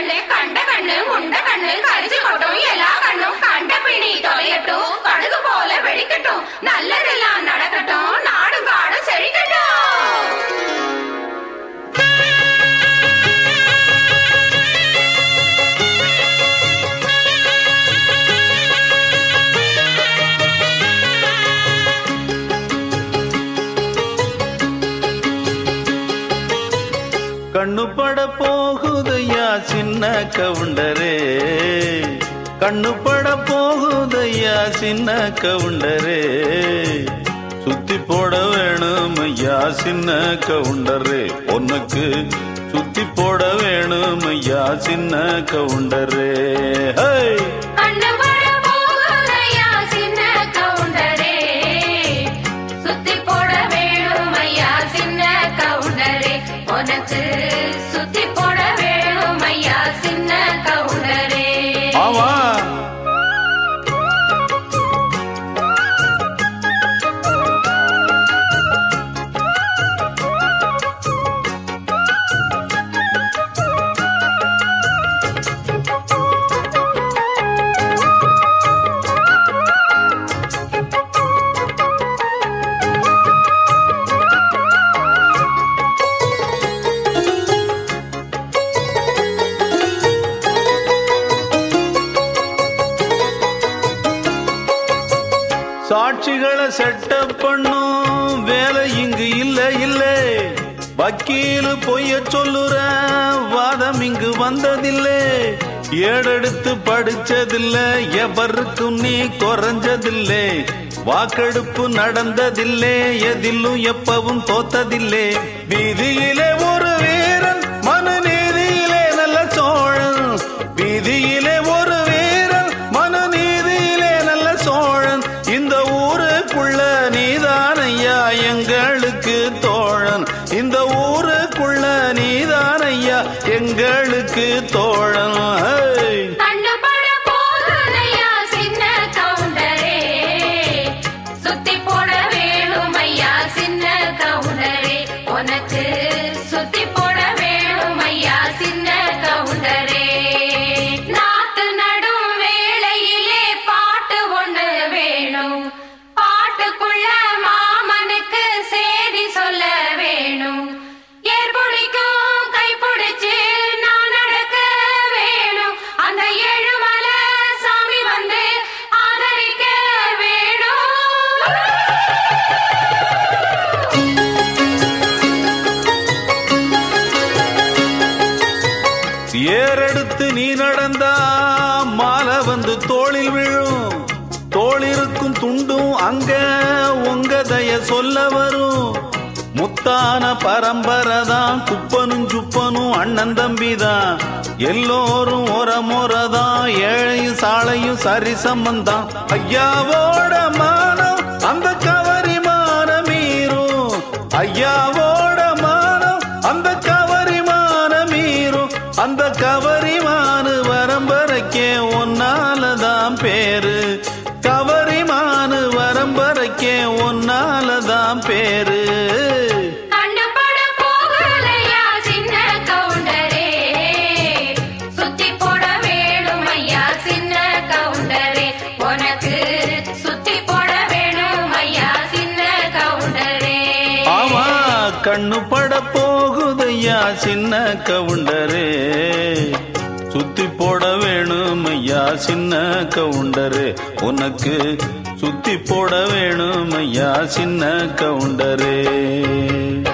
கண்ணு கண்ட கண்ணு முண்ட கண்ணு கரிச்சு கொட்டும் எல்லா கண்ணும் கண்ட பிணி தொலையட்டும் கடுகு போல வெடிக்கட்டும் நல்லதெல்லாம் நடக்கட்டும் நாடும் காடும் செழிக்கட்டும் கண்ணு பட போகுதையா சின்ன கவுண்டரே கண்ணு பட போகுதையா சின்ன கவுண்டரே சுத்தி போட வேணும் ஐயா சின்ன கவுண்டரே உனக்கு சுத்தி போட வேணும் ஐயா சின்ன கவுண்டரே ஹே கண்ணு பட போகுதையா சின்ன கவுண்டரே சுத்தி போட வேணும் ஐயா சின்ன கவுண்டரே உனக்கு சுத்தி போட வேணும் ஐயா சின்ன கவுண்டரே ஆமா சாட்சிகளை செட்டப் பண்ணும் வேலை இங்கு இல்ல இல்ல வக்கீலு பொய்ய சொல்லுற வாதம் இங்கு வந்ததில்லை ஏடெடுத்து படிச்சதில்ல எவருக்கும் நீ குறைஞ்சதில்லை வாக்கெடுப்பு நடந்ததில்லை எதிலும் எப்பவும் தோத்ததில்லை வீதியிலே ஒரு வீரன் மனு நீதியிலே நல்ல சோழன் வீதியிலே ஒரு வீரன் மனு நீதியிலே நல்ல சோழன் இந்த ஊருக்குள்ள நீதான் ஐயா எங்களுக்கு தோழன் இந்த ஊருக்குள்ள நீதான் ஐயா எங்களுக்கு தோழன் ஹே! கண்ணு பட போகுதையா சின்ன கவுண்டரே சுத்தி போட வேணும் ஐயா சின்ன கவுண்டரே உனக்கு சுத்தி போட வேணும் ஐயா சின்ன கவுண்டரே நாத்து நடும் வேளையிலே பாட்டு ஒண்ணு வேணும் பாட்டுக்குள்ள மாமனுக்கு சேதி சொல்ல வேணும் ஏற்புடிக்கும் கைப்பிடிச்சு நான் நடக்க வேணும் அந்த ஏழுமலை சாமி வந்து ஆதரிக்க வேணும் ஏறெடுத்து நீ நடந்தா மாலை வந்து தோளில் விழும் தோளிருக்கும் துண்டும் அங்க உங்க தய சொல்ல வரும் முத்தான பரம்பரை தான் குப்பனும் சுப்பனும் அண்ணன் தம்பி தான் எல்லோரும் ஒரமுறை தான் ஏழையும் சாலையும் சரி சம்பந்தம் ஐயாவோட மானம் அந்த கவரி மானம் மீறும் ஐயாவோட மானம் அந்த கவரிமான மீறும் அந்த கவரிமானு வரம்பரைக்கே ஒன்னாலதான் பேரு கவரிமானு வரம்பரைக்கே ஒன்னாலதான் பேரு கண்ணு பட போகலையா சின்ன கவுண்டரே சுத்தி போட வேணும் ஐயா சின்ன கவுண்டரே உனக்கு சுத்தி போட வேணும் ஐயா சின்ன கவுண்டரே ஆமா கண்ணு பட போகுதையா சின்ன கவுண்டரே சுத்தி போட வேணும் ஐயா சின்ன கவுண்டரே உனக்கு சுத்தி போட வேணும் ஐயா சின்ன கவுண்டரே